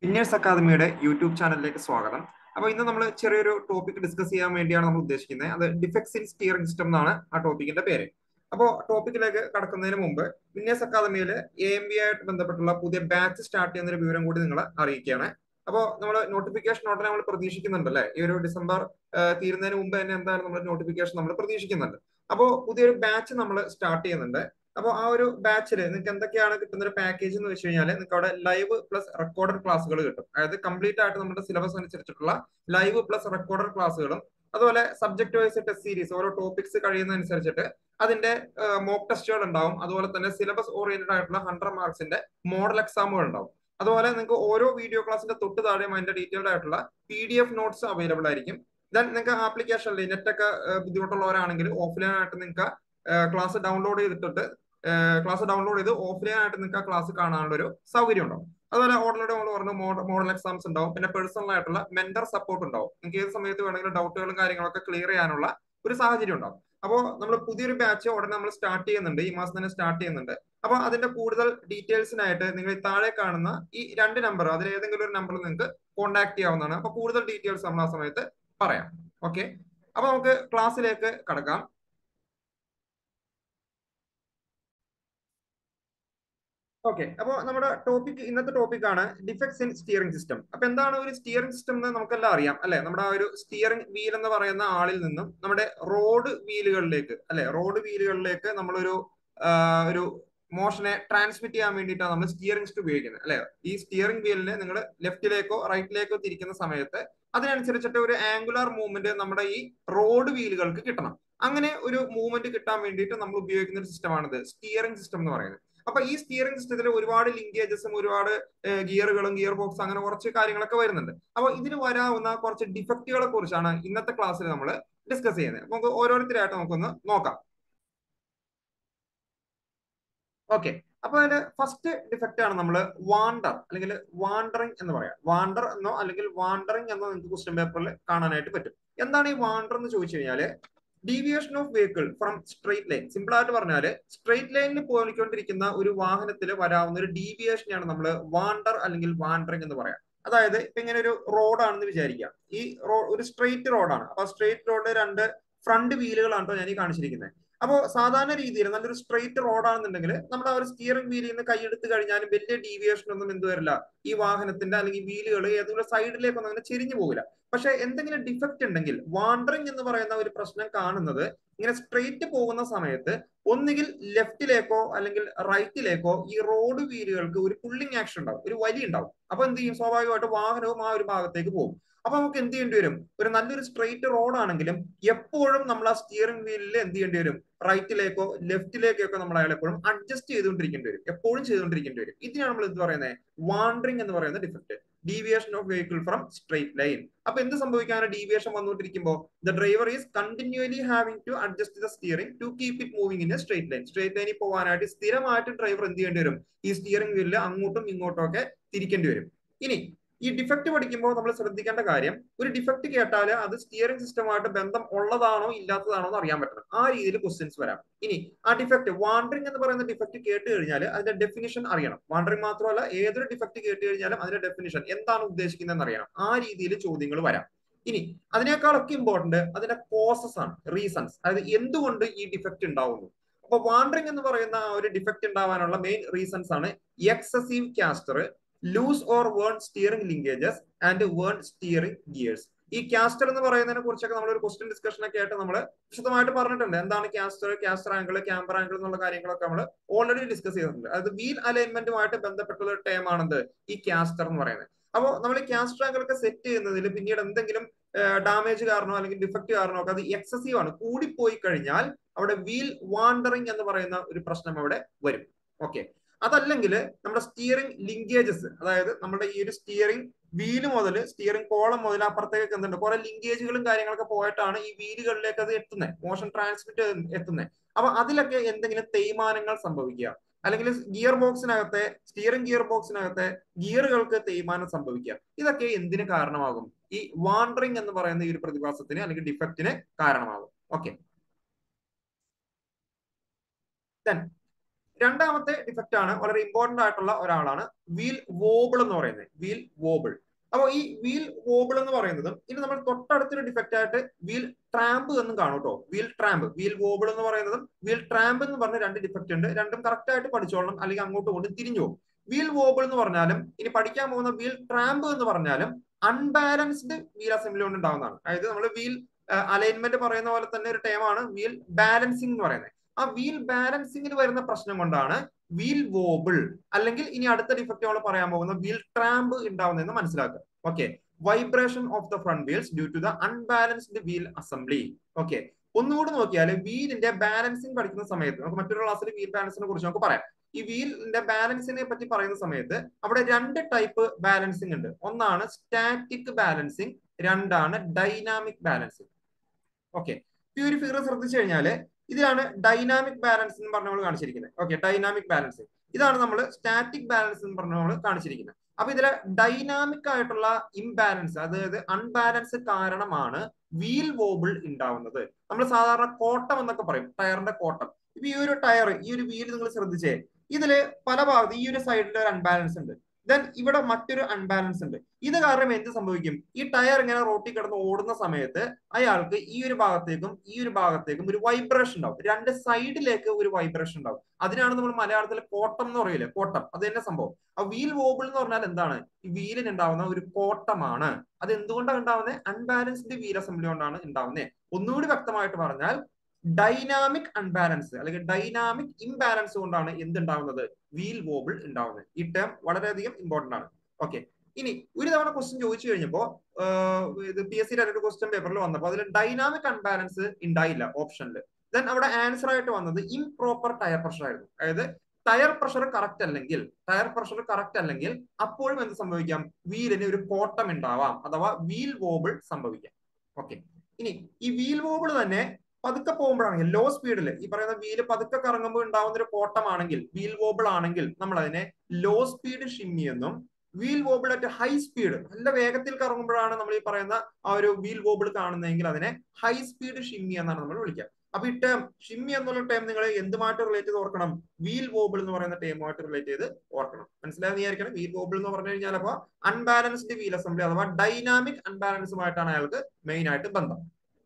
winners അക്കാദമിയുടെ YouTube ചാനലിലേക്ക് സ്വാഗതം അപ്പോൾ ഇന്ന് നമ്മൾ ചെറിയൊരു ടോപ്പിക് ഡിസ്കസ് ചെയ്യാൻ വേണ്ടിയാണ് നമ്മൾ ഉദ്ദേശിക്കുന്നത് അത് ഡിഫക്ട്സ് ഇൻ സ്റ്റിയറിംഗ് സിസ്റ്റം എന്നാണ് ആ ടോപ്പിക്കിന്റെ പേര് അപ്പോൾ ടോപ്പിക്കിലേക്ക് കടക്കുന്നതിന് മുമ്പ് വിന്നേഴ്സ് അക്കാദമിയിൽ എ എം ബി ആയിട്ട് ബന്ധപ്പെട്ടുള്ള പുതിയ ബാച്ച് സ്റ്റാർട്ട് ചെയ്യുന്ന ഒരു വിവരം കൂടി നിങ്ങളെ അറിയിക്കുകയാണ് അപ്പോൾ നമ്മൾ നോട്ടിഫിക്കേഷൻ ഉടനെ നമ്മൾ പ്രതീക്ഷിക്കുന്നുണ്ട് അല്ലേ ഈ ഒരു ഡിസംബർ തീരുന്നതിന് മുമ്പ് തന്നെ എന്തായാലും നമ്മൾ നോട്ടിഫിക്കേഷൻ നമ്മൾ പ്രതീക്ഷിക്കുന്നുണ്ട് അപ്പോൾ പുതിയൊരു ബാച്ച് നമ്മൾ സ്റ്റാർട്ട് ചെയ്യുന്നുണ്ട് അപ്പോൾ ആ ഒരു ബാച്ചിൽ നിങ്ങൾക്ക് എന്തൊക്കെയാണ് കിട്ടുന്ന ഒരു പാക്കേജ് എന്ന് വെച്ച് കഴിഞ്ഞാൽ നിങ്ങൾക്ക് അവിടെ ലൈവ് പ്ലസ് റെക്കോർഡഡ് ക്ലാസ്സുകൾ കിട്ടും അതായത് കംപ്ലീറ്റ് ആയിട്ട് നമ്മുടെ സിലബസ് അനുസരിച്ചിട്ടുള്ള ലൈവ് പ്ലസ് റെക്കോർഡഡ് ക്ലാസ്സുകളും അതുപോലെ സബ്ജക്ട് വൈസ് ടെസ്റ്റ് സീരീസ് ഓരോ ടോപ്പിക്സ് കഴിയുന്നതനുസരിച്ചിട്ട് അതിന്റെ മോക്ക് ടെസ്റ്റുകൾ ഉണ്ടാവും അതുപോലെ തന്നെ സിലബസ് ഓറിയന്റഡ് ആയിട്ടുള്ള ഹൺഡ്രഡ് മാർക്സിന്റെ മോഡൽ എക്സാമുകൾ ഉണ്ടാവും അതുപോലെ നിങ്ങൾക്ക് ഓരോ വീഡിയോ ക്ലാസ്സിന്റെ തൊട്ട് താഴെയും അതിന്റെ ഡീറ്റെയിൽഡ് ആയിട്ടുള്ള P D F notes available ആയിരിക്കും ദെൻ നിങ്ങൾക്ക് ആപ്ലിക്കേഷനിൽ നെറ്റ് ഒക്കെ ബുദ്ധിമുട്ടുള്ളവരാണെങ്കിൽ ഓഫ്ലൈൻ ആയിട്ട് നിങ്ങൾക്ക് ക്ലാസ് ഡൗൺലോഡ് ചെയ്തിട്ട് ക്ലാസ് ഡൗൺലോഡ് ചെയ്ത് ഓഫ്ലൈൻ ആയിട്ട് നിങ്ങൾക്ക് ആ ക്ലാസ് കാണാനുള്ള ഒരു സൗകര്യം ഉണ്ടാവും അതുപോലെ ഓൾറെഡി നമ്മൾ പറഞ്ഞു മോഡൽ എക്സാംസ് ഉണ്ടാവും പിന്നെ പേഴ്സണൽ ആയിട്ടുള്ള മെന്റർ സപ്പോർട്ട് ഉണ്ടാവും നിങ്ങൾക്ക് ഏത് സമയത്ത് വേണമെങ്കിലും ഡൗട്ടുകളും കാര്യങ്ങളൊക്കെ ക്ലിയർ ചെയ്യാനുള്ള ഒരു സാഹചര്യം ഉണ്ടാവും അപ്പോൾ നമ്മൾ പുതിയൊരു ബാച്ച് ഉടനെ നമ്മൾ സ്റ്റാർട്ട് ചെയ്യുന്നുണ്ട് ഈ മാസം തന്നെ സ്റ്റാർട്ട് ചെയ്യുന്നുണ്ട് അപ്പോൾ അതിന്റെ കൂടുതൽ ഡീറ്റെയിൽസിനായിട്ട് നിങ്ങൾ താഴെ കാണുന്ന ഈ രണ്ട് നമ്പർ അതിൽ ഏതെങ്കിലും ഒരു നമ്പറിൽ നിങ്ങൾക്ക് കോൺടാക്ട് ചെയ്യാവുന്നതാണ് അപ്പോൾ കൂടുതൽ ഡീറ്റെയിൽസ് നമ്മൾ ആ സമയത്ത് പറയാം ഓക്കെ അപ്പൊ നമുക്ക് ക്ലാസ്സിലേക്ക് കടക്കാം ഓക്കെ അപ്പോൾ നമ്മുടെ ടോപ്പിക് ഇന്നത്തെ ടോപ്പിക് ആണ് ഡിഫക്ട്സ് ഇൻ സ്റ്റിയറിംഗ് സിസ്റ്റം അപ്പൊ എന്താണ് ഒരു സ്റ്റിയറിംഗ് സിസ്റ്റം എന്ന് നമുക്കെല്ലാം അറിയാം അല്ലെ നമ്മുടെ ആ ഒരു സ്റ്റിയറിംഗ് വീൽ എന്ന് പറയുന്ന ആളിൽ നിന്നും നമ്മുടെ റോഡ് വീലുകളിലേക്ക് അല്ലെ റോഡ് വീലുകളിലേക്ക് നമ്മളൊരു ഒരു മോഷനെ ട്രാൻസ്മിറ്റ് ചെയ്യാൻ വേണ്ടിയിട്ടാണ് നമ്മൾ സ്റ്റിയറിംഗ് സിസ്റ്റം ഉപയോഗിക്കുന്നത് അല്ലെ ഈ സ്റ്റിയറിംഗ് വീലിന് നിങ്ങൾ ലെഫ്റ്റിലേക്കോ റൈറ്റിലേക്കോ തിരിക്കുന്ന സമയത്ത് അതിനനുസരിച്ചിട്ട് ഒരു ആംഗുലാർ മൂവ്മെന്റ് നമ്മുടെ ഈ റോഡ് വീലുകൾക്ക് കിട്ടണം അങ്ങനെ ഒരു മൂവ്മെന്റ് കിട്ടാൻ വേണ്ടിയിട്ട് നമ്മൾ ഉപയോഗിക്കുന്ന ഒരു സിസ്റ്റമാണിത് സ്റ്റിയറിംഗ് സിസ്റ്റം എന്ന് പറയുന്നത് അപ്പൊ ഈ സ്റ്റിയറിംഗ് സിസ്റ്റത്തിൽ ഒരുപാട് ലിങ്കേജസും ഒരുപാട് ഗിയറുകളും ഗിയർ ബോക്സ് അങ്ങനെ കുറച്ച് കാര്യങ്ങളൊക്കെ വരുന്നുണ്ട് അപ്പൊ ഇതിന് വരാവുന്ന കുറച്ച് ഡിഫക്റ്റുകളെ കുറിച്ചാണ് ഇന്നത്തെ ക്ലാസ്സിൽ നമ്മൾ ഡിസ്കസ് ചെയ്യുന്നത് അപ്പൊ നമുക്ക് ഓരോരുത്തരായിട്ട് നമുക്കൊന്ന് നോക്കാം ഓക്കെ അപ്പൊ അതിന്റെ ഫസ്റ്റ് ഡിഫക്റ്റ് ആണ് നമ്മൾ വാണ്ടർ അല്ലെങ്കിൽ വാണ്ടറിങ് എന്ന് പറയാം വാണ്ടർ എന്നോ അല്ലെങ്കിൽ വാണ്ടറിങ് എന്നോ നിങ്ങൾക്ക് ക്വസ്റ്റ്യൻ പേപ്പറിൽ കാണാനായിട്ട് പറ്റും എന്താണ് ഈ വാണ്ടർ എന്ന് ചോദിച്ചു കഴിഞ്ഞാല് deviation of vehicle from straight line simple ആയിട്ട് പറഞ്ഞാല് സ്ട്രെയിറ്റ് ലൈനിൽ പോയിക്കൊണ്ടിരിക്കുന്ന ഒരു വാഹനത്തിൽ വരാവുന്ന ഒരു ഡീവിയേഷനെയാണ് നമ്മൾ വാണ്ടർ അല്ലെങ്കിൽ വാണ്ടറിങ് എന്ന് പറയാം അതായത് ഇപ്പൊ ഇങ്ങനെ ഒരു റോഡാണെന്ന് വിചാരിക്കുക ഈ റോഡ് ഒരു സ്ട്രെയിറ്റ് റോഡാണ് അപ്പൊ സ്ട്രെയിറ്റ് റോഡ് രണ്ട് ഫ്രണ്ട് വീലുകളാണ് കേട്ടോ ഞാൻ ഈ കാണിച്ചിരിക്കുന്നത് അപ്പോൾ സാധാരണ രീതിയിൽ നല്ലൊരു സ്ട്രെയിറ്റ് റോഡാണെന്നുണ്ടെങ്കിൽ നമ്മൾ ആ ഒരു സ്റ്റിയറിംഗ് വീലിൽ നിന്ന് കൈയെടുത്ത് കഴിഞ്ഞാലും വലിയ ഡീവിയേഷൻ ഒന്നും എന്ത് വരില്ല ഈ വാഹനത്തിന്റെ അല്ലെങ്കിൽ വീലുകൾ ഏതെങ്കിലും സൈഡിലേക്കൊന്നും അങ്ങനെ ചെരിഞ്ഞു പോകില്ല പക്ഷെ എന്തെങ്കിലും ഡിഫക്റ്റ് ഉണ്ടെങ്കിൽ വാണ്ടറിങ് എന്ന് പറയുന്ന ഒരു പ്രശ്നം കാണുന്നത് ഇങ്ങനെ സ്ട്രെയിറ്റ് പോകുന്ന സമയത്ത് ഒന്നുകിൽ ലെഫ്റ്റിലേക്കോ അല്ലെങ്കിൽ റൈറ്റിലേക്കോ ഈ റോഡ് വീലുകൾക്ക് ഒരു പുള്ളിങ് ആക്ഷൻ ഉണ്ടാവും ഒരു വലി ഉണ്ടാവും അപ്പൊ എന്ത് ചെയ്യും സ്വാഭാവികമായിട്ട് വാഹനവും ആ ഒരു ഭാഗത്തേക്ക് പോകും അപ്പൊ നമുക്ക് എന്ത് ചെയ്യേണ്ടി വരും ഒരു നല്ലൊരു സ്ട്രെയിറ്റ് റോഡ് ആണെങ്കിലും എപ്പോഴും നമ്മൾ ആ സ്റ്റിയറിംഗ് വീലിൽ എന്ത് ചെയ്യേണ്ടി വരും റൈറ്റിലേക്കോ ലെഫ്റ്റിലേക്കോ ഒക്കെ നമ്മൾ അയാൾ എപ്പോഴും അഡ്ജസ്റ്റ് ചെയ്തുകൊണ്ടിരിക്കേണ്ടി വരും എപ്പോഴും ചെയ്തുകൊണ്ടിരിക്കേണ്ടി വരും ഇതിനാണ് നമ്മൾ എന്ത് പറയുന്നത് വാണ്ടറിംഗ് എന്ന് പറയുന്ന defect deviation of vehicle from straight line അപ്പൊ എന്ത് സംഭവിക്കാനാണ് ഡീവിയേഷൻ വന്നുകൊണ്ടിരിക്കുമ്പോൾ the driver is continuously having to adjust the steering to keep it moving in a straight line straight ലൈനിൽ പോകാനായിട്ട് സ്ഥിരമായിട്ട് ഡ്രൈവർ എന്ത് ചെയ്യേണ്ടി വരും ഈ സ്റ്റിയറിംഗ് വീലിൽ അങ്ങോട്ടും ഇങ്ങോട്ടും ഒക്കെ തിരിക്കേണ്ടി വരും ഇനി ഈ ഡിഫക്റ്റ് പഠിക്കുമ്പോൾ നമ്മൾ ശ്രദ്ധിക്കേണ്ട കാര്യം ഒരു ഡിഫക്റ്റ് കേട്ടാൽ അത് സ്റ്റിയറിംഗ് സിസ്റ്റമായിട്ട് ബന്ധം ഉള്ളതാണോ ഇല്ലാത്തതാണോ എന്ന് അറിയാൻ പറ്റണം ആ രീതിയിൽ ക്വസ്റ്റ്യൻസ് വരാം ഇനി ആ ഡിഫക്റ്റ് വാണ്ടറിംഗ് എന്ന് പറയുന്ന ഡിഫക്റ്റ് കേട്ട് കഴിഞ്ഞാൽ അതിന്റെ ഡെഫിനിഷൻ അറിയണം വാണ്ടറിംഗ് മാത്രമല്ല ഏതൊരു ഡിഫക്റ്റ് കേട്ട് കഴിഞ്ഞാലും അതിന്റെ ഡെഫിനിഷൻ എന്താണ് ഉദ്ദേശിക്കുന്നതെന്ന് അറിയണം ആ രീതിയിൽ ചോദ്യങ്ങൾ വരാം ഇനി അതിനേക്കാളൊക്കെ ഇമ്പോർട്ടന്റ് അതിന്റെ കോസസ് ആണ് റീസൺസ് അതായത് എന്തുകൊണ്ട് ഈ ഡിഫക്റ്റ് ഉണ്ടാവുന്നു അപ്പൊ വാണ്ടറിംഗ് എന്ന് പറയുന്ന ആ ഒരു ഡിഫക്റ്റ് ഉണ്ടാവാനുള്ള മെയിൻ റീസൺസ് ആണ് excessive caster loose or worn steering linkages and worn steering gears ഈ കാസ്റ്റർ എന്ന് പറയുന്നതിനെ കുറിച്ചൊക്കെ നമ്മൾ ഒരു ക്വസ്റ്റ്യൻ ഡിസ്കഷൻ ഒക്കെ ആയിട്ട് നമ്മൾ വിശദമായിട്ട് പറഞ്ഞിട്ടുണ്ട് എന്താണ് caster caster angle camber angle എന്നുള്ള കാര്യങ്ങളൊക്കെ നമ്മൾ ഓൾറെഡി ഡിസ്കസ് ചെയ്തിട്ടുണ്ട് അതായത് വീൽ അലൈൻമെന്റുമായിട്ട് ബന്ധപ്പെട്ടുള്ള ഒരു ടേം ആണെന്ത് ഈ കാസ്റ്റർ എന്ന് പറയുന്നത് അപ്പോൾ നമ്മൾ ഈ കാസ്റ്റർ ആംഗിൾ ഒക്കെ സെറ്റ് ചെയ്യുന്നതിൽ പിന്നീട് എന്തെങ്കിലും ഡാമേജ് കാരണമോ അല്ലെങ്കിൽ ഡിഫക്റ്റ് കാരണമോ ഒക്കെ അത് എക്സസീവ് ആണ് കൂടിപ്പോയി കഴിഞ്ഞാൽ അവിടെ വീൽ വാണ്ടറിംഗ് എന്ന് പറയുന്ന ഒരു പ്രശ്നം അവിടെ വരും ഓക്കെ അതല്ലെങ്കിൽ നമ്മുടെ സ്റ്റിയറിംഗ് ലിങ്കേജസ് അതായത് നമ്മുടെ ഈ ഒരു സ്റ്റിയറിംഗ് വീല് മുതൽ സ്റ്റിയറിംഗ് കോളം മുതൽ അപ്പുറത്തേക്ക് എന്തുണ്ട് കുറെ ലിങ്കേജുകളും കാര്യങ്ങളൊക്കെ പോയിട്ടാണ് ഈ വീലുകളിലേക്ക് അത് എത്തുന്നത് മോഷൻ ട്രാൻസ്മിറ്റ് എത്തുന്നത് അപ്പൊ അതിലൊക്കെ എന്തെങ്കിലും തേയ്മാനങ്ങൾ സംഭവിക്കുക അല്ലെങ്കിൽ ഗിയർ ബോക്സിനകത്തെ സ്റ്റിയറിംഗ് ഗിയർ ബോക്സിനകത്തെ ഗിയറുകൾക്ക് തേയ്മാനം സംഭവിക്കുക ഇതൊക്കെ എന്തിന് കാരണമാകും ഈ വാണ്ടറിംഗ് എന്ന് പറയുന്ന ഈ ഒരു പ്രതിഭാസത്തിന് അല്ലെങ്കിൽ ഡിഫക്റ്റിന് കാരണമാകും ഓക്കെ രണ്ടാമത്തെ ഡിഫക്റ്റ് ആണ് വളരെ ഇമ്പോർട്ടന്റ് ആയിട്ടുള്ള ഒരാളാണ് വീൽ വോബിൾ എന്ന് പറയുന്നത് വീൽ വോബിൾ അപ്പോൾ ഈ വീൽ വോബിൾ എന്ന് പറയുന്നതും ഇനി നമ്മൾ തൊട്ടടുത്തൊരു ഡിഫക്റ്റ് ആയിട്ട് വീൽ ട്രാമ്പ് എന്നും കാണും കേട്ടോ വീൽ ട്രാമ്പ് വീൽ വോബിൾ എന്ന് പറയുന്നതും വീൽ ട്രാമ്പ് എന്ന് പറഞ്ഞ രണ്ട് ഡിഫക്റ്റ് ഉണ്ട് രണ്ടും കറക്റ്റ് ആയിട്ട് പഠിച്ചോളണം അല്ലെങ്കിൽ അങ്ങോട്ട് കൊണ്ട് തിരിഞ്ഞു പോകും വീൽ വോബിൾ എന്ന് പറഞ്ഞാലും ഇനി പഠിക്കാൻ പോകുന്ന വീൽ ട്രാമ്പ് എന്ന് പറഞ്ഞാലും അൺബാലൻസ്ഡ് വീൽ അസംബ്ലി കൊണ്ട് ഉണ്ടാവുന്നതാണ് അതായത് നമ്മൾ വീൽ അലൈൻമെന്റ് പറയുന്ന പോലെ തന്നെ ഒരു ടൈമാണ് വീൽ ബാലൻസിംഗ് എന്ന് പറയുന്നത് ആ വീൽ ബാലൻസിംഗിൽ വരുന്ന പ്രശ്നം കൊണ്ടാണ് വീൽ വോബിൾ അല്ലെങ്കിൽ ഇനി അടുത്ത ഡിഫക്റ്റ് നമ്മൾ പറയാൻ പോകുന്ന വീൽ ട്രാമ്പ് ഉണ്ടാവുന്നതെന്ന് മനസ്സിലാക്കുക okay vibration of the front wheels due to the unbalanced wheel assembly okay ഒന്നുകൂടി നോക്കിയാൽ വീലിന്റെ ബാലൻസിങ് പഠിക്കുന്ന സമയത്ത് നമുക്ക് മറ്റൊരു ക്ലാസ്സിൽ വീൽ ബാലൻസിനെ കുറിച്ച് നമുക്ക് പറയാം ഈ വീലിന്റെ ബാലൻസിനെ പറ്റി പറയുന്ന സമയത്ത് അവിടെ രണ്ട് ടൈപ്പ് ബാലൻസിങ് ഉണ്ട് ഒന്നാണ് സ്റ്റാറ്റിക് ബാലൻസിങ് രണ്ടാണ് ഡൈനാമിക് ബാലൻസിങ് ഓക്കെ ഈ ഒരു ഫിഗർ ശ്രദ്ധിച്ചു കഴിഞ്ഞാൽ ഇതിലാണ് ഡൈനാമിക് ബാലൻസ് എന്ന് പറഞ്ഞ നമ്മൾ കാണിച്ചിരിക്കുന്നത് ഓക്കെ ഡൈനാമിക് ബാലൻസിങ് ഇതാണ് നമ്മൾ സ്റ്റാറ്റിക് ബാലൻസ് എന്ന് പറഞ്ഞ നമ്മൾ കാണിച്ചിരിക്കുന്നത് അപ്പൊ ഇതിലെ ഡൈനാമിക് ആയിട്ടുള്ള ഇംബാലൻസ് അതായത് അൺബാലൻസ് കാരണമാണ് വീൽ വോബിൾ ഉണ്ടാവുന്നത് നമ്മൾ സാധാരണ കോട്ടം എന്നൊക്കെ പറയും ടയറിന്റെ കോട്ടം ഇപ്പൊ ഈ ഒരു ടയർ ഈ ഒരു വീൽ നിങ്ങൾ ശ്രദ്ധിച്ചേ ഇതില് പല ഭാഗത്ത് ഈ ഒരു സൈഡിൽ ഒരു അൺബാലൻസ് ഉണ്ട് ദെൻ ഇവിടെ മറ്റൊരു അൺബാലൻസ് ഉണ്ട് ഇത് കാരണം എന്ത് സംഭവിക്കും ഈ ടയർ ഇങ്ങനെ റോട്ടിൽ കിടന്ന് ഓടുന്ന സമയത്ത് അയാൾക്ക് ഈ ഒരു ഭാഗത്തേക്കും ഈ ഒരു ഭാഗത്തേക്കും ഒരു വൈബ്രേഷൻ ഉണ്ടാവും രണ്ട് സൈഡിലേക്ക് ഒരു വൈബ്രേഷൻ ഉണ്ടാവും അതിനാണ് നമ്മൾ മലയാളത്തിൽ കോട്ടം എന്ന് പറയില്ലേ കോട്ടം അത് തന്നെ സംഭവം ആ വീൽ വോബിൾ എന്ന് പറഞ്ഞാൽ എന്താണ് ഈ വീലിന് ഉണ്ടാവുന്ന ഒരു കോട്ടമാണ് അത് എന്തുകൊണ്ടാണ് ഉണ്ടാവുന്നത് അൺബാലൻസ്ഡ് വീൽ അസംബ്ലി കൊണ്ടാണ് ഉണ്ടാവുന്നത് ഒന്നുകൂടി വ്യക്തമായിട്ട് പറഞ്ഞാൽ ഡൈനാമിക് അൺബാലൻസ് അല്ലെങ്കിൽ ഡൈനാമിക് ഇംബാലൻസ് കൊണ്ടാണ് എന്തുണ്ടാവുന്നത് വീൽ വോബിൾ ഉണ്ടാവുന്നത് ഈ ടേം വളരെയധികം ഇമ്പോർട്ടന്റ് ആണ് ഓക്കെ ഇനി ഒരു തവണ ക്വസ്റ്റ്യൻ ചോദിച്ചു കഴിഞ്ഞപ്പോ ഇത് പി എസ് സിയുടെ ഒരു ക്വസ്റ്റ്യൻ പേപ്പറിൽ വന്നപ്പോൾ അതിൽ ഡൈനാമിക് അൺബാലൻസ് ഉണ്ടായില്ല ഓപ്ഷനിൽ ദെൻ അവിടെ ആൻസർ ആയിട്ട് വന്നത് ഇംപ്രോപ്പർ ടയർ പ്രഷർ ആയിരുന്നു അതായത് ടയർ പ്രഷർ കറക്റ്റ് അല്ലെങ്കിൽ ടയർ പ്രഷർ കറക്റ്റ് അല്ലെങ്കിൽ അപ്പോഴും എന്ത് സംഭവിക്കാം വീലിന് ഒരു കോട്ടം ഉണ്ടാവാം അഥവാ വീൽ വോബിൾ സംഭവിക്കാം ഓക്കെ ഇനി ഈ വീൽ വോബിൾ തന്നെ പതുക്കെ പോകുമ്പോഴാണെങ്കിൽ ലോ സ്പീഡിൽ ഈ പറയുന്ന വീല് പതുക്കെ കറങ്ങുമ്പോൾ ഉണ്ടാവുന്ന ഒരു കോട്ടമാണെങ്കിൽ വീൽ വോബിൾ ആണെങ്കിൽ നമ്മൾ അതിനെ ലോ സ്പീഡ് ഷിമ്മി എന്നും wheel wobble at high speed നല്ല വേഗത്തിൽ കറങ്ങുമ്പോഴാണ് നമ്മൾ ഈ പറയുന്ന ആ ഒരു വീൽ വോബിൾ കാണുന്നതെങ്കിൽ അതിനെ ഹൈ സ്പീഡ് ഷിമ്മി എന്നാണ് നമ്മൾ വിളിക്കുക അപ്പൊ ഈ ടേം ഷിമ്മി എന്നുള്ള ടേം നിങ്ങൾ എന്തുമായിട്ട് റിലേറ്റ് ചെയ്ത് ഓർക്കണം വീൽ വോബിൾ എന്ന് പറയുന്ന ടേമുമായിട്ട് റിലേറ്റ് ചെയ്ത് ഓർക്കണം മനസ്സിലായെന്ന് വിചാരിക്കണം വീൽ വോബിൾ എന്ന് പറഞ്ഞു കഴിഞ്ഞാൽ അപ്പൊ അൺബാലൻസ്ഡ് വീൽ അസംബ്ലി അഥവാ ഡൈനാമിക് അൺബാലൻസുമായിട്ടാണ് അയാൾക്ക് മെയിൻ ആയിട്ട് ബന്ധം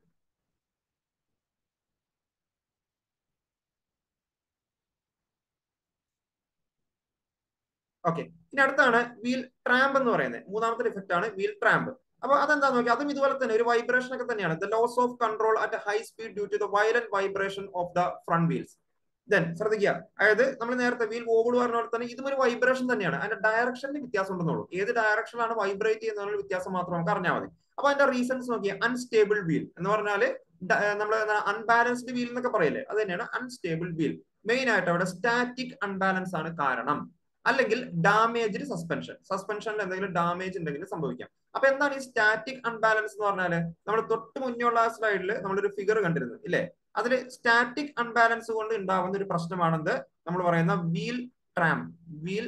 ഓക്കെ ഇനി അടുത്താണ് വീൽ ട്രാമ്പ് എന്ന് പറയുന്നത് മൂന്നാമത്തെ ഡിഫക്റ്റ് ആണ് വീൽ ട്രാമ്പ് അപ്പൊ അതെന്താ നോക്കി അതും ഇതുപോലെ തന്നെ ഒരു വൈബ്രേഷൻ ഒക്കെ തന്നെയാണ് the loss of control at high speed due to the violent vibration of the front wheels then ശ്രദ്ധിക്കുക അതായത് നമ്മൾ നേരത്തെ വീൽ വോബിൾ പറഞ്ഞ പോലെ തന്നെ ഇതും ഒരു വൈബ്രേഷൻ തന്നെയാണ് അതിന്റെ ഡയറക്ഷനിൽ വ്യത്യാസം ഉണ്ടെന്നുള്ളൂ ഏത് ഡയറക്ഷനിലാണ് വൈബ്രേറ്റ് ചെയ്യുന്നതിനുള്ള വ്യത്യാസം മാത്രം നമുക്ക് അറിഞ്ഞാൽ മതി അപ്പൊ അതിന്റെ റീസൺസ് നോക്കിയാൽ അൺസ്റ്റേബിൾ വീൽ എന്ന് പറഞ്ഞാല് നമ്മൾ അൺബാലൻസ്ഡ് വീൽ എന്നൊക്കെ പറയില്ലേ അത് തന്നെയാണ് അൺസ്റ്റേബിൾ വീൽ മെയിൻ ആയിട്ട് അവിടെ സ്റ്റാറ്റിക് അൺബാലൻസ് ആണ് കാരണം അല്ലെങ്കിൽ ഡാമേജ്ഡ് സസ്പെൻഷൻ സസ്പെൻഷനിൽ എന്തെങ്കിലും ഡാമേജ് ഉണ്ടെങ്കിൽ സംഭവിക്കാം അപ്പൊ എന്താണ് ഈ സ്റ്റാറ്റിക് അൺബാലൻസ് എന്ന് പറഞ്ഞാല് നമ്മൾ തൊട്ട് മുന്നേയുള്ള സ്ലൈഡിൽ നമ്മളൊരു ഫിഗർ കണ്ടിരുന്നു ഇല്ലേ അതിൽ സ്റ്റാറ്റിക് അൺബാലൻസ് കൊണ്ട് ഉണ്ടാവുന്ന ഒരു പ്രശ്നമാണെന്ത് നമ്മൾ പറയുന്ന വീൽ ട്രാം വീൽ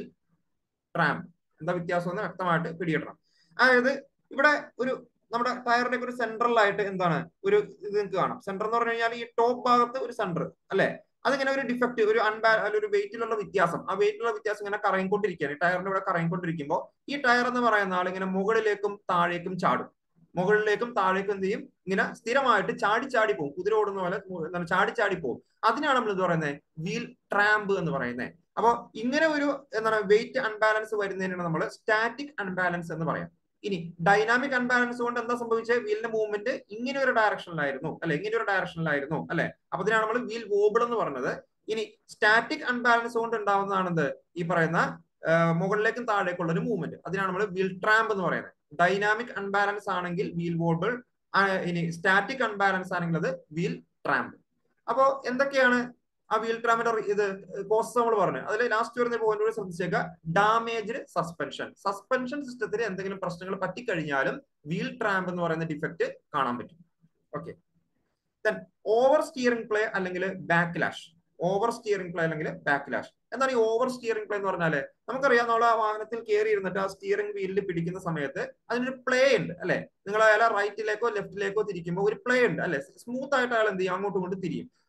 ട്രാം എന്താ വ്യത്യാസം എന്ന് വ്യക്തമായിട്ട് പിടികിട്ടണം അതായത് ഇവിടെ ഒരു നമ്മുടെ ടയറിന്റെ ഒരു സെൻട്രൽ ആയിട്ട് എന്താണ് ഒരു ഇത് നിങ്ങൾക്ക് കാണാം സെന്റർ എന്ന് പറഞ്ഞു കഴിഞ്ഞാൽ ഈ ടോപ്പ് ഭാഗത്ത് ഒരു സെന്റർ അല്ലെ അതിങ്ങനെ ഒരു ഡിഫക്റ്റ് ഒരു അൺബാ ഒരു വെയിറ്റിലുള്ള വ്യത്യാസം ആ വെയിറ്റിലുള്ള വ്യത്യാസം ഇങ്ങനെ കറങ്ങിക്കൊണ്ടിരിക്കുകയാണ് ഈ ടയറിന്റെ ഇവിടെ കറങ്ങിക്കൊണ്ടിരിക്കുമ്പോൾ ഈ ടയർ എന്ന് പറയുന്ന ആൾ ഇങ്ങനെ മുകളിലേക്കും താഴേക്കും ചാടും മുകളിലേക്കും താഴേക്കും എന്ത് ചെയ്യും ഇങ്ങനെ സ്ഥിരമായിട്ട് ചാടി ചാടി പോകും കുതിര ഓടുന്ന പോലെ എന്താണ് ചാടി ചാടി പോകും അതിനാണ് നമ്മൾ ഇത് പറയുന്നത് വീൽ ട്രാമ്പ് എന്ന് പറയുന്നത് അപ്പോൾ ഇങ്ങനെ ഒരു എന്താണ് വെയിറ്റ് അൺബാലൻസ് വരുന്നതിനാണ് നമ്മൾ സ്റ്റാറ്റിക് അൺബാലൻസ് എന്ന് പറയാം ഇനി ഡൈനാമിക് അൺബാലൻസ് കൊണ്ട് എന്താ സംഭവിച്ചത് വീലിന്റെ മൂവ്മെന്റ് ഇങ്ങനെ ഒരു ഡയറക്ഷനിലായിരുന്നു അല്ലെ ഇങ്ങനെ ഒരു ഡയറക്ഷനിലായിരുന്നു അല്ലെ അപ്പൊ ഇതിനാണ് നമ്മൾ വീൽ വോബിൾ എന്ന് പറഞ്ഞത് ഇനി സ്റ്റാറ്റിക് അൺബാലൻസ് കൊണ്ട് ഉണ്ടാവുന്നതാണെന്ത് ഈ പറയുന്ന മുകളിലേക്കും താഴേക്കുള്ള ഒരു മൂവ്മെന്റ് അതിനാണ് നമ്മൾ വീൽ ട്രാമ്പ് എന്ന് പറയുന്നത് ഡൈനാമിക് അൺബാലൻസ് ആണെങ്കിൽ വീൽ വോബിൾ ഇനി സ്റ്റാറ്റിക് അൺബാലൻസ് ആണെങ്കിൽ അത് വീൽ ട്രാമ്പ് അപ്പോ എന്തൊക്കെയാണ് ആ വീൽ ട്രാമിന്റെ ഇത് കോസ്റ്റ് നമ്മൾ പറഞ്ഞു അതിൽ ലാസ്റ്റ് വരുന്ന പോയിന്റ് കൂടി ശ്രദ്ധിച്ചേക്കുക ഡാമേജ്ഡ് സസ്പെൻഷൻ സസ്പെൻഷൻ സിസ്റ്റത്തിൽ എന്തെങ്കിലും പ്രശ്നങ്ങൾ പറ്റിക്കഴിഞ്ഞാലും വീൽ ട്രാമ്പ് എന്ന് പറയുന്ന ഡിഫക്റ്റ് കാണാൻ പറ്റും okay then over steering play അല്ലെങ്കിൽ ബാക്ക്ലാഷ് ഓവർ സ്റ്റിയറിംഗ് പ്ലേ അല്ലെങ്കിൽ ബാക്ക്ലാഷ് എന്താണ് ഈ ഓവർ സ്റ്റിയറിംഗ് പ്ലേ എന്ന് പറഞ്ഞാല് നമുക്കറിയാം നമ്മൾ ആ വാഹനത്തിൽ കയറി ഇരുന്നിട്ട് ആ സ്റ്റിയറിംഗ് വീലിൽ പിടിക്കുന്ന സമയത്ത് അതിനൊരു പ്ലേ ഉണ്ട് അല്ലെ നിങ്ങൾ അയാളെ റൈറ്റിലേക്കോ ലെഫ്റ്റിലേക്കോ തിരിക്കുമ്പോൾ ഒരു പ്ലേ ഉണ്ട് അല്ലെ സ്മൂത്ത് ആയിട്ട് അയാൾ എന്ത് ചെയ്യും അങ്ങോട്ടും ഇങ്ങോട്ട് തിരിയും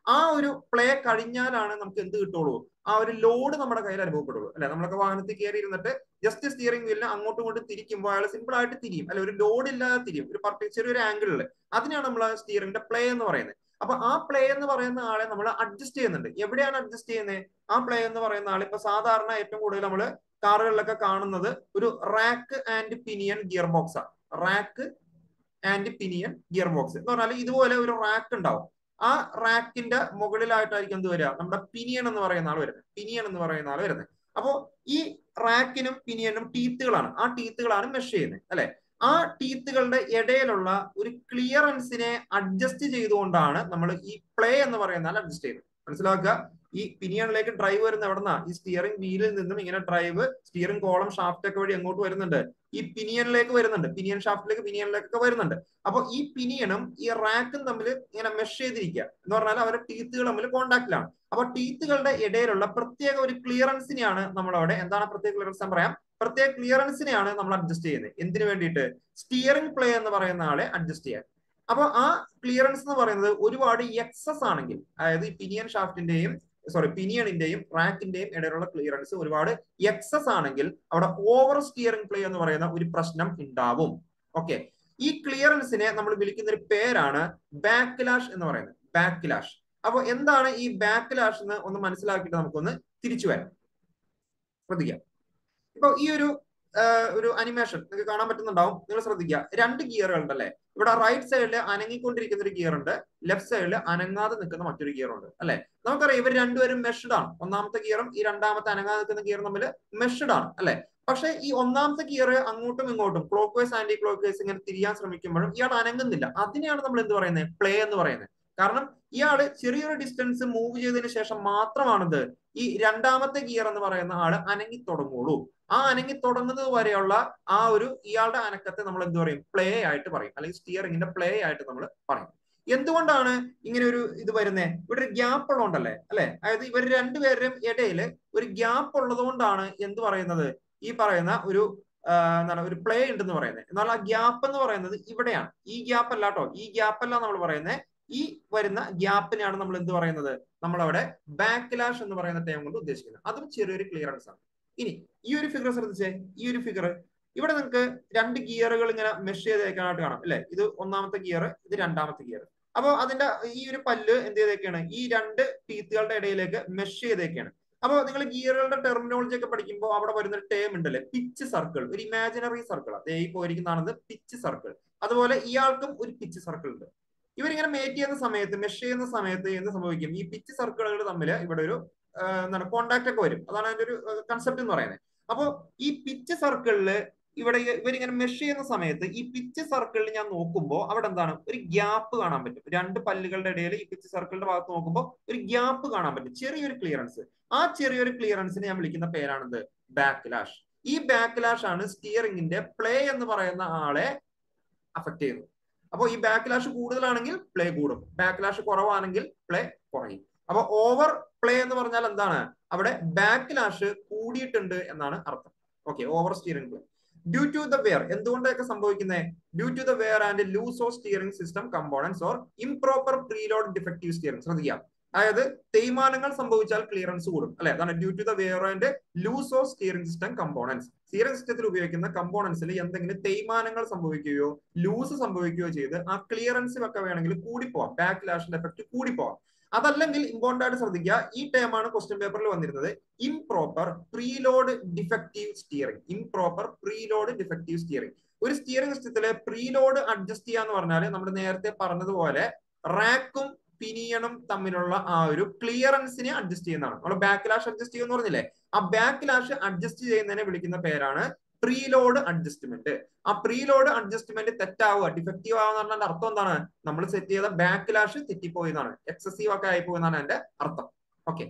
ആ ഒരു പ്ലേ കഴിഞ്ഞാലാണ് നമുക്ക് എന്ത് കിട്ടുള്ളൂ ആ ഒരു ലോഡ് നമ്മുടെ കയ്യിൽ അനുഭവപ്പെടുള്ളൂ അല്ലെ നമ്മളൊക്കെ വാഹനത്തിൽ കയറി ഇരുന്നിട്ട് ജസ്റ്റ് സ്റ്റിയറിംഗ് വീലിന് അങ്ങോട്ടും ഇങ്ങോട്ടും തിരിക്കുമ്പോൾ അയാൾ സിമ്പിൾ ആയിട്ട് തിരിയും അല്ലെ ഒരു ലോഡ് ഇല്ലാതെ തിരിയും ഒരു പർട്ടിക്കുലർ ചെറിയൊരു ആംഗിളിൽ അതിനാണ് നമ്മൾ സ്റ്റിയറിംഗിന്റെ പ്ലേ എന്ന് പറയുന്നത് അപ്പൊ ആ പ്ലേ എന്ന് പറയുന്ന ആളെ നമ്മൾ അഡ്ജസ്റ്റ് ചെയ്യുന്നുണ്ട് എവിടെയാണ് അഡ്ജസ്റ്റ് ചെയ്യുന്നത് ആ പ്ലേ എന്ന് പറയുന്ന ആൾ ഇപ്പൊ സാധാരണ ഏറ്റവും കൂടുതൽ നമ്മൾ കാറുകളിലൊക്കെ കാണുന്നത് ഒരു rack and pinion gear box ആണ് rack and pinion gear box എന്ന് പറഞ്ഞാൽ ഇതുപോലെ ഒരു റാക്ക് ഉണ്ടാവും ആ റാക്കിന്റെ മുകളിലായിട്ടായിരിക്കും എന്ത് വരിക നമ്മുടെ പിനിയൻ എന്ന് പറയുന്ന ആൾ വരുന്നത് പിനിയൻ എന്ന് പറയുന്ന ആൾ വരുന്നത് അപ്പോ ഈ റാക്കിനും പിനിയനും ടീത്തുകളാണ് ആ ടീത്തുകളാണ് മെഷ് ചെയ്യുന്നത് അല്ലെ ആ ടീത്തുകളുടെ ഇടയിലുള്ള ഒരു ക്ലിയറൻസിനെ അഡ്ജസ്റ്റ് ചെയ്തുകൊണ്ടാണ് നമ്മൾ ഈ പ്ലേ എന്ന് പറയുന്ന അഡ്ജസ്റ്റ് ചെയ്യുന്നത് മനസ്സിലാക്കുക ഈ പിനിയണിലേക്ക് ഡ്രൈവ് വരുന്ന എവിടെന്നാ ഈ സ്റ്റിയറിംഗ് വീലിൽ നിന്നും ഇങ്ങനെ ഡ്രൈവ് സ്റ്റിയറിംഗ് കോളം ഷാഫ്റ്റ് ഒക്കെ വഴി എങ്ങോട്ട് വരുന്നുണ്ട് ഈ പിനിയനിലേക്ക് വരുന്നുണ്ട് പിനിയൻ ഷാഫ്റ്റിലേക്ക് പിനിയനിലേക്കൊക്കെ വരുന്നുണ്ട് അപ്പൊ ഈ പിനിയനും ഈ റാക്കും തമ്മിൽ ഇങ്ങനെ മെഷ് ചെയ്തിരിക്കുക എന്ന് പറഞ്ഞാൽ അവരുടെ ടീത്തുകൾ തമ്മിൽ കോണ്ടാക്റ്റിലാണ് അപ്പൊ ടീത്തുകളുടെ ഇടയിലുള്ള പ്രത്യേക ഒരു ക്ലിയറൻസിനെയാണ് നമ്മളവിടെ എന്താണ് പ്രത്യേക ക്ലിയറൻസ് എന്ന് പറയാം പ്രത്യേക ക്ലിയറൻസിനെയാണ് നമ്മൾ അഡ്ജസ്റ്റ് ചെയ്യുന്നത് എന്തിനു വേണ്ടിയിട്ട് സ്റ്റിയറിംഗ് പ്ലേ എന്ന് പറയുന്ന ആളെ അഡ്ജസ്റ്റ് ചെയ്യാൻ അപ്പൊ ആ ക്ലിയറൻസ് എന്ന് പറയുന്നത് ഒരുപാട് എക്സസ് ആണെങ്കിൽ അതായത് ഈ പിനിയൻ ഷാഫ്റ്റിന്റെയും സോറി പിനിയണിന്റെയും റാക്കിന്റെയും ഇടയിലുള്ള ക്ലിയറൻസ് ഒരുപാട് എക്സസ് ആണെങ്കിൽ അവിടെ ഓവർ സ്റ്റിയറിംഗ് പ്ലേ എന്ന് പറയുന്ന ഒരു പ്രശ്നം ഉണ്ടാവും ഓക്കെ ഈ ക്ലിയറൻസിനെ നമ്മൾ വിളിക്കുന്ന ഒരു പേരാണ് ബാക്ക്ലാഷ് എന്ന് പറയുന്നത് ബാക്ക്ലാഷ് അപ്പൊ എന്താണ് ഈ ബാക്ക്ലാഷ് എന്ന് ഒന്ന് മനസ്സിലാക്കിയിട്ട് നമുക്കൊന്ന് തിരിച്ചു വരാം ശ്രദ്ധിക്കാം ഇപ്പൊ ഈ ഒരു ഒരു അനിമേഷൻ നിങ്ങൾക്ക് കാണാൻ പറ്റുന്നുണ്ടാവും നിങ്ങൾ ശ്രദ്ധിക്കുക രണ്ട് ഗിയറുകൾ ഉണ്ടല്ലേ ഇവിടെ റൈറ്റ് സൈഡിൽ അനങ്ങിക്കൊണ്ടിരിക്കുന്ന ഒരു ഗിയർ ഉണ്ട് ലെഫ്റ്റ് സൈഡിൽ അനങ്ങാതെ നിൽക്കുന്ന മറ്റൊരു ഗിയർ ഉണ്ട് അല്ലെ നമുക്കറിയാം ഇവർ രണ്ടുപേരും മെഷ്ഡ് ആണ് ഒന്നാമത്തെ ഗിയറും ഈ രണ്ടാമത്തെ അനങ്ങാതെ നിൽക്കുന്ന ഗിയറും തമ്മിൽ മെഷ്ഡ് ആണ് അല്ലെ പക്ഷെ ഈ ഒന്നാമത്തെ ഗിയർ അങ്ങോട്ടും ഇങ്ങോട്ടും clockwise anticlockwise ഇങ്ങനെ തിരിയാൻ ശ്രമിക്കുമ്പോഴും ഇയാൾ അനങ്ങുന്നില്ല അതിനെയാണ് നമ്മൾ എന്ത് പറയുന്നത് പ്ലേ എന്ന് പറയുന്നത് കാരണം ഇയാള് ചെറിയൊരു ഡിസ്റ്റൻസ് മൂവ് ചെയ്തതിനു ശേഷം മാത്രമാണിത് ഈ രണ്ടാമത്തെ ഗിയർ എന്ന് പറയുന്ന ആള് അനങ്ങി തുടങ്ങുള്ളൂ ആ അനങ്ങി തുടങ്ങുന്നത് വരെയുള്ള ആ ഒരു ഇയാളുടെ അനക്കത്തെ നമ്മൾ എന്ത് പറയും പ്ലേ ആയിട്ട് പറയും അല്ലെങ്കിൽ സ്റ്റിയറിംഗിന്റെ പ്ലേ ആയിട്ട് നമ്മൾ പറയും എന്തുകൊണ്ടാണ് ഇങ്ങനെ ഒരു ഇത് വരുന്നത് ഇവിടെ ഒരു ഗ്യാപ്പ് ഉള്ളതുകൊണ്ടല്ലേ അല്ലെ അതായത് ഇവർ രണ്ടുപേരുടെയും ഇടയിൽ ഒരു ഗ്യാപ്പ് ഉള്ളത് കൊണ്ടാണ് എന്ത് പറയുന്നത് ഈ പറയുന്ന ഒരു എന്താണ് ഒരു പ്ലേ ഉണ്ടെന്ന് പറയുന്നത് എന്നാൽ ആ ഗ്യാപ്പ് എന്ന് പറയുന്നത് ഇവിടെയാണ് ഈ ഗ്യാപ്പ് അല്ല കേട്ടോ ഈ ഗ്യാപ്പ് അല്ല നമ്മൾ പറയുന്നത് ഈ വരുന്ന ഗ്യാപ്പിനെയാണ് നമ്മൾ എന്ത് പറയുന്നത് നമ്മളവിടെ ബാക്ക്ലാഷ് എന്ന് പറയുന്ന ടൈം കൊണ്ട് ഉദ്ദേശിക്കുന്നത് അതും ചെറിയൊരു ക്ലിയറൻസ് ആണ് ഇനി ഈ ഒരു ഫിഗർ ശ്രദ്ധിച്ചേ ഈ ഒരു ഫിഗർ ഇവിടെ നിങ്ങൾക്ക് രണ്ട് ഗിയറുകൾ ഇങ്ങനെ മെഷ് ചെയ്തേക്കാനായിട്ട് കാണാം അല്ലെ ഇത് ഒന്നാമത്തെ ഗിയർ ഇത് രണ്ടാമത്തെ ഗിയർ അപ്പോൾ അതിന്റെ ഈ ഒരു പല്ല് എന്ത് ചെയ്തേക്കാണ് ഈ രണ്ട് ടീത്തുകളുടെ ഇടയിലേക്ക് മെഷ് ചെയ്തേക്കാണ് അപ്പോൾ നിങ്ങൾ ഗിയറുകളുടെ ടെർമിനോളജി ഒക്കെ പഠിക്കുമ്പോൾ അവിടെ വരുന്ന ഒരു ടേം ഉണ്ടല്ലേ പിച്ച് സർക്കിൾ ഒരു ഇമാജിനറി സർക്കിൾ അതേ ഈ പോയിരിക്കുന്നതാണത് പിച്ച് സർക്കിൾ അതുപോലെ ഇയാൾക്കും ഒരു പിച്ച് സർക്കിൾ ഉണ്ട് ഇവരിങ്ങനെ മേറ്റ് ചെയ്യുന്ന സമയത്ത് മെഷ് ചെയ്യുന്ന സമയത്ത് എന്ത് സംഭവിക്കും ഈ പിച്ച് സർക്കിളുകൾ തമ്മിൽ ഇവിടെ ഒരു എന്താണ് കോണ്ടാക്ട് ഒക്കെ വരും അതാണ് അതിന്റെ ഒരു കൺസെപ്റ്റ് എന്ന് പറയുന്നത് അപ്പോൾ ഈ പിച്ച് സർക്കിളില് ഇവിടെ ഇവരിങ്ങനെ മെഷ് ചെയ്യുന്ന സമയത്ത് ഈ പിച്ച് സർക്കിളിൽ ഞാൻ നോക്കുമ്പോൾ അവിടെ എന്താണ് ഒരു ഗ്യാപ്പ് കാണാൻ പറ്റും രണ്ട് പല്ലുകളുടെ ഇടയിൽ ഈ പിച്ച് സർക്കിളിന്റെ ഭാഗത്ത് നോക്കുമ്പോൾ ഒരു ഗ്യാപ്പ് കാണാൻ പറ്റും ചെറിയൊരു ക്ലിയറൻസ് ആ ചെറിയൊരു ക്ലിയറൻസിനെ ഞാൻ വിളിക്കുന്ന പേരാണിത് ബാക്ക്ലാഷ് ഈ ബാക്ക്ലാഷ് ആണ് സ്റ്റിയറിംഗിന്റെ പ്ലേ എന്ന് പറയുന്ന ആളെ അഫക്ട് ചെയ്യുന്നത് അപ്പോൾ ഈ ബാക്ക്ലാഷ് കൂടുതലാണെങ്കിൽ പ്ലേ കൂടും ബാക്ക്ലാഷ് കുറവാണെങ്കിൽ പ്ലേ കുറയും അപ്പൊ ഓവർ പ്ലേ എന്ന് പറഞ്ഞാൽ എന്താണ് അവിടെ ബാക്ക്ലാഷ് കൂടിയിട്ടുണ്ട് എന്നാണ് അർത്ഥം okay over steering play due to the wear എന്തുകൊണ്ടൊക്കെ സംഭവിക്കുന്നത് due to the wear and loose of steering system components or improper preload defective steering ശ്രദ്ധിക്കാം അതായത് തേയ്മാനങ്ങൾ സംഭവിച്ചാൽ ക്ലിയറൻസ് കൂടും അല്ലെ അതാണ് due to the wear and loose of steering system components steering സിസ്റ്റത്തിൽ ഉപയോഗിക്കുന്ന കമ്പോണൻസിൽ എന്തെങ്കിലും തേയ്മാനങ്ങൾ സംഭവിക്കുകയോ ലൂസ് സംഭവിക്കുകയോ ചെയ്ത് ആ ക്ലിയറൻസ് ഒക്കെ വേണമെങ്കിൽ കൂടിപ്പോവാം ബാക്ക് ലാഷിന്റെ എഫക്ട് കൂടിപ്പോവാം അതല്ലെങ്കിൽ ഇമ്പോർട്ടന്റ് ആയിട്ട് ശ്രദ്ധിക്കുക ഈ ടേമാണ് ക്വസ്റ്റ്യൻ പേപ്പറിൽ വന്നിരുന്നത് improper preload defective steering improper preload defective steering ഒരു സ്റ്റിയറിംഗ് സിസ്റ്റത്തിലെ പ്രീലോഡ് അഡ്ജസ്റ്റ് ചെയ്യാന്ന് പറഞ്ഞാൽ നമ്മൾ നേരത്തെ പറഞ്ഞതുപോലെ റാക്കും പിനിയണും തമ്മിലുള്ള ആ ഒരു ക്ലിയറൻസിനെ അഡ്ജസ്റ്റ് ചെയ്യുന്നതാണ് നമ്മൾ ബാക്ക്ലാഷ് അഡ്ജസ്റ്റ് ചെയ്യുമെന്ന് പറഞ്ഞില്ലേ ആ ബാക്ക്ലാഷ് അഡ്ജസ്റ്റ് ചെയ്യുന്നതിനെ വിളിക്കുന്ന പേരാണ് പ്രീലോഡ് അഡ്ജസ്റ്റ്മെന്റ് ആ പ്രീലോഡ് അഡ്ജസ്റ്റ്മെന്റ് തെറ്റാവുക ഡിഫക്റ്റീവ് ആവുക എന്ന് പറഞ്ഞാൽ അർത്ഥം എന്താണ് നമ്മൾ സെറ്റ് ചെയ്ത ബാക്ക്ലാഷ് തെറ്റിപ്പോയി എന്നാണ് എക്സസീവ് ഒക്കെ ആയിപ്പോയി എന്നാണ് എന്റെ അർത്ഥം ഓക്കെ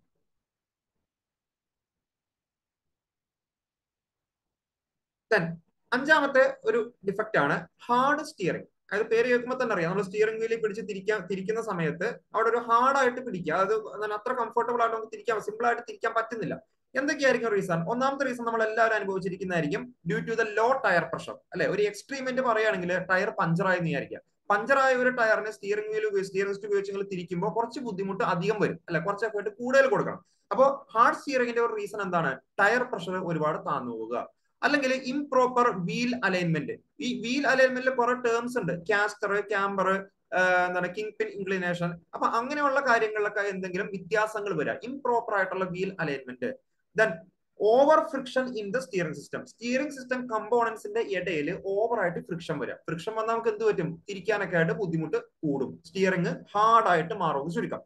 അഞ്ചാമത്തെ ഒരു ഡിഫക്റ്റ് ആണ് ഹാർഡ് സ്റ്റിയറിംഗ് അതായത് പേര് കേൾക്കുമ്പോൾ തന്നെ അറിയാം നമ്മൾ സ്റ്റിയറിംഗ് വീലിൽ പിടിച്ച് തിരിക്കാൻ തിരിക്കുന്ന സമയത്ത് അവിടെ ഒരു ഹാർഡ് ആയിട്ട് പിടിക്കുക അതായത് അത്ര കംഫർട്ടബിൾ ആയിട്ട് നമുക്ക് തിരിക്കാൻ സിമ്പിൾ ആയിട്ട് തിരിക്കാൻ പറ്റുന്നില്ല എന്തൊക്കെയായിരിക്കും റീസൺ ഒന്നാമത്തെ റീസൺ നമ്മൾ എല്ലാവരും അനുഭവിച്ചിരിക്കുന്നതായിരിക്കും due to the low tyre pressure അല്ലെ ഒരു എക്സ്ട്രീമെന്റ് പറയുകയാണെങ്കിൽ ടയർ പഞ്ചറായി വിചാരിക്കാം പഞ്ചറായ ഒരു ടയറിന് സ്റ്റിയറിംഗ് വീൽ ഉപയോഗിച്ച് സ്റ്റിയറിംഗ് സ്റ്റിയർ ഉപയോഗിച്ച് നിങ്ങൾ തിരിക്കുമ്പോൾ കുറച്ച് ബുദ്ധിമുട്ട് അധികം വരും അല്ലെ കുറച്ച് എഫേർട്ട് കൂടുതൽ കൊടുക്കണം അപ്പോൾ ഹാർഡ് സ്റ്റിയറിംഗിന്റെ ഒരു റീസൺ എന്താണ് ടയർ പ്രഷർ ഒരുപാട് താന്നു പോവുക അല്ലെങ്കിൽ ഇംപ്രോപ്പർ വീൽ അലൈൻമെന്റ് ഈ വീൽ അലൈൻമെന്റിൽ കുറെ ടേംസ് ഉണ്ട് കാസ്റ്റർ ക്യാമ്പർ എന്താണ് കിങ് പിൻ ഇൻക്ലിനേഷൻ അപ്പൊ അങ്ങനെയുള്ള കാര്യങ്ങളിലൊക്കെ എന്തെങ്കിലും വ്യത്യാസങ്ങൾ വരാം ഇംപ്രോപ്പർ ആയിട്ടുള്ള wheel alignment then over friction in the steering system steering system കമ്പോണൻസിന്റെ ഇടയിൽ ഓവർ ആയിട്ട് ഫ്രിക്ഷൻ വരാം ഫ്രിക്ഷൻ വന്നാൽ നമുക്ക് എന്ത് പറ്റും തിരിക്കാനൊക്കെ ആയിട്ട് ബുദ്ധിമുട്ട് കൂടും സ്റ്റിയറിംഗ് ഹാർഡ് ആയിട്ട് മാറും ചുരുക്കം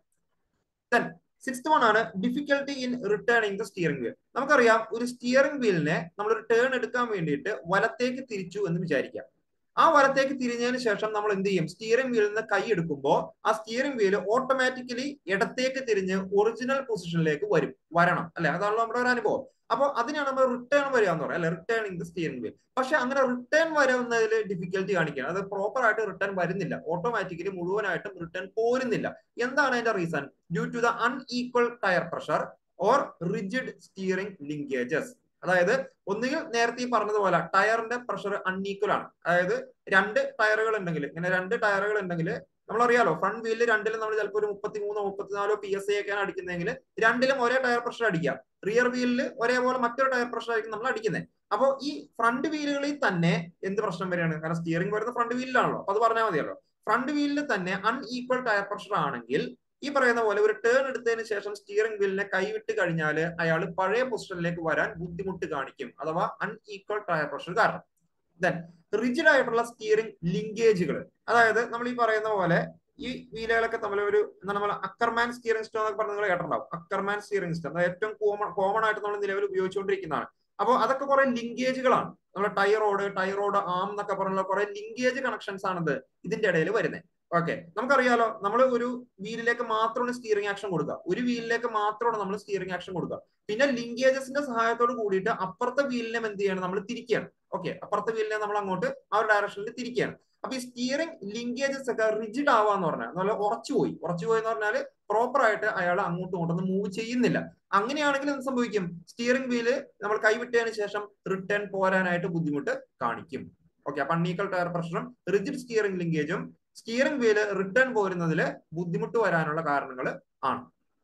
ദെൻ സിക്സ്ത് വൺ ആണ് difficulty in returning the steering wheel നമുക്കറിയാം ഒരു സ്റ്റിയറിംഗ് വീലിനെ നമ്മൾ ഒരു ടേൺ എടുക്കാൻ വേണ്ടിയിട്ട് വലത്തേക്ക് തിരിച്ചു എന്ന് വിചാരിക്കാം ആ വലത്തേക്ക് തിരിഞ്ഞതിന് ശേഷം നമ്മൾ എന്ത് ചെയ്യും സ്റ്റിയറിംഗ് വീലിൽ നിന്ന് കൈ എടുക്കുമ്പോൾ ആ സ്റ്റിയറിംഗ് വീല് ഓട്ടോമാറ്റിക്കലി ഇടത്തേക്ക് തിരിഞ്ഞ് ഒറിജിനൽ പൊസിഷനിലേക്ക് വരും വരണം അല്ലെ അതാണല്ലോ നമ്മുടെ ഒരു അനുഭവം അപ്പോൾ അതിനാണ് നമ്മൾ റിട്ടേൺ വരിക എന്ന് പറയുന്നത് അല്ലെ റിട്ടേണിംഗ് ദ സ്റ്റിയറിംഗ് വീൽ പക്ഷെ അങ്ങനെ റിട്ടേൺ വരുന്നതിൽ ഡിഫിക്കൽട്ടി കാണിക്കുകയാണ് അത് പ്രോപ്പർ ആയിട്ട് റിട്ടേൺ വരുന്നില്ല ഓട്ടോമാറ്റിക്കലി മുഴുവനായിട്ടും റിട്ടേൺ പോരുന്നില്ല എന്താണ് അതിന്റെ reason due to the unequal tyre pressure or rigid steering linkages അതായത് ഒന്നുകിൽ നേരത്തെ ഈ പറഞ്ഞതുപോലെ ടയറിന്റെ പ്രഷർ അൺഈക്വൽ ആണ് അതായത് രണ്ട് ടയറുകൾ ഉണ്ടെങ്കിൽ ഇങ്ങനെ രണ്ട് ടയറുകൾ ഉണ്ടെങ്കിൽ നമ്മളറിയാലോ ഫ്രണ്ട് വീലിൽ രണ്ടിലും നമ്മൾ ചിലപ്പോൾ ഒരു മുപ്പത്തിമൂന്നോ മുപ്പത്തിനാലോ പി എസ് ഐ ഒക്കെയാണ് അടിക്കുന്നതെങ്കിൽ രണ്ടിലും ഒരേ ടയർ പ്രഷർ അടിക്കുക റിയർ വീലിൽ ഒരേപോലെ മറ്റൊരു ടയർ പ്രഷർ ആയിരിക്കും നമ്മൾ അടിക്കുന്നത് അപ്പോൾ ഈ ഫ്രണ്ട് വീലുകളിൽ തന്നെ എന്ത് പ്രശ്നം വരികയാണ് കാരണം സ്റ്റിയറിംഗ് വരുന്ന ഫ്രണ്ട് വീലിലാണല്ലോ അപ്പൊ അത് പറഞ്ഞാൽ മതിയല്ലോ ഫ്രണ്ട് വീലിൽ തന്നെ അൺഈക്വൽ ടയർ പ്രഷർ ആണെങ്കിൽ ഈ പറയുന്ന പോലെ ഒരു ടേൺ എടുത്തതിന് ശേഷം സ്റ്റിയറിംഗ് വീലിനെ കൈവിട്ട് കഴിഞ്ഞാൽ അയാൾ പഴയ പൊസിഷനിലേക്ക് വരാൻ ബുദ്ധിമുട്ട് കാണിക്കും അഥവാ അൺഈക്വൽ ടയർ പ്രഷർ കാരണം ദെൻ റിജിഡ് ആയിട്ടുള്ള സ്റ്റിയറിംഗ് ലിങ്കേജുകൾ അതായത് നമ്മൾ ഈ പറയുന്ന പോലെ ഈ വീലുകളൊക്കെ തമ്മിൽ ഒരു എന്താണ് നമ്മൾ അക്കർമാൻ സ്റ്റിയറിംഗ് സിസ്റ്റം എന്നൊക്കെ പറഞ്ഞ് നിങ്ങൾ കേട്ടിട്ടുണ്ടാവും അക്കർമാൻ സ്റ്റിയറിംഗ് സിസ്റ്റം അത് ഏറ്റവും കോമൺ കോമൺ ആയിട്ട് നമ്മൾ നിലവിൽ ഉപയോഗിച്ചുകൊണ്ടിരിക്കുന്നതാണ് അപ്പോൾ അതൊക്കെ കുറെ ലിങ്കേജുകളാണ് നമ്മുടെ ടൈറോഡ് ടൈറോഡ് ആം എന്നൊക്കെ പറഞ്ഞുള്ള കുറെ ലിങ്കേജ് കണക്ഷൻസ് ആണിത് ഇതിന്റെ ഇടയിൽ വരുന്നത് ഓക്കെ നമുക്കറിയാലോ നമ്മൾ ഒരു വീലിലേക്ക് മാത്രമാണ് സ്റ്റിയറിംഗ് ആക്ഷൻ കൊടുക്കുക ഒരു വീലിലേക്ക് മാത്രമാണ് നമ്മൾ സ്റ്റിയറിംഗ് ആക്ഷൻ കൊടുക്കുക പിന്നെ ലിങ്കേജസിന്റെ സഹായത്തോട് കൂടിയിട്ട് അപ്പുറത്തെ വീലിനെ എന്ത് ചെയ്യണം നമ്മൾ തിരിക്കുകയാണ് ഓക്കെ അപ്പുറത്തെ വീലിനെ നമ്മൾ അങ്ങോട്ട് ആ ഒരു ഡയറക്ഷനിൽ തിരിക്കുകയാണ് അപ്പൊ ഈ സ്റ്റിയറിംഗ് ലിങ്കേജസ് ഒക്കെ റിജിഡ് ആവാന്ന് പറഞ്ഞാൽ നല്ല ഉറച്ചുപോയി ഉറച്ചുപോയി എന്ന് പറഞ്ഞാൽ പ്രോപ്പർ ആയിട്ട് അയാൾ അങ്ങോട്ടും ഇങ്ങോട്ടൊന്നും മൂവ് ചെയ്യുന്നില്ല അങ്ങനെയാണെങ്കിൽ എന്ത് സംഭവിക്കും സ്റ്റിയറിംഗ് വീല് നമ്മൾ കൈവിട്ടതിന് ശേഷം റിട്ടേൺ പോരാനായിട്ട് ബുദ്ധിമുട്ട് കാണിക്കും ഓക്കെ അപ്പൊ അണ്ണീക്കൽ ടയർ പ്രഷറും റിജിഡ് സ്റ്റിയറിംഗ് ലിങ്കേജും സ്റ്റിയറിംഗ് വീല് റിട്ടേൺ പോരുന്നതിൽ ബുദ്ധിമുട്ട് വരാനുള്ള കാരണങ്ങൾ ആണ്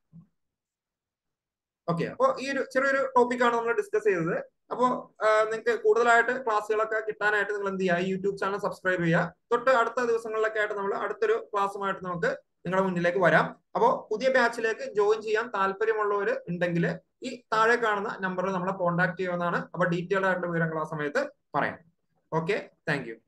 ഓക്കെ അപ്പോൾ ഈ ഒരു ചെറിയൊരു ടോപ്പിക്കാണ് നമ്മൾ ഡിസ്കസ് ചെയ്തത് അപ്പോൾ നിങ്ങൾക്ക് കൂടുതലായിട്ട് ക്ലാസ്സുകളൊക്കെ കിട്ടാനായിട്ട് നിങ്ങൾ എന്ത് ചെയ്യുക യൂട്യൂബ് ചാനൽ സബ്സ്ക്രൈബ് ചെയ്യുക തൊട്ട് അടുത്ത ദിവസങ്ങളിലൊക്കെ ആയിട്ട് നമ്മൾ അടുത്തൊരു ക്ലാസ്സുമായിട്ട് നമുക്ക് നിങ്ങളുടെ മുന്നിലേക്ക് വരാം അപ്പോൾ പുതിയ ബാച്ചിലേക്ക് ജോയിൻ ചെയ്യാൻ താല്പര്യമുള്ളവർ ഉണ്ടെങ്കിൽ ഈ താഴെ കാണുന്ന നമ്പറിൽ നമ്മളെ കോൺടാക്ട് ചെയ്യാവുന്നതാണ് അപ്പോൾ ഡീറ്റെയിൽഡ് ആയിട്ടുള്ള വിവരങ്ങൾ ആ സമയത്ത് പറയാം ഓക്കെ താങ്ക്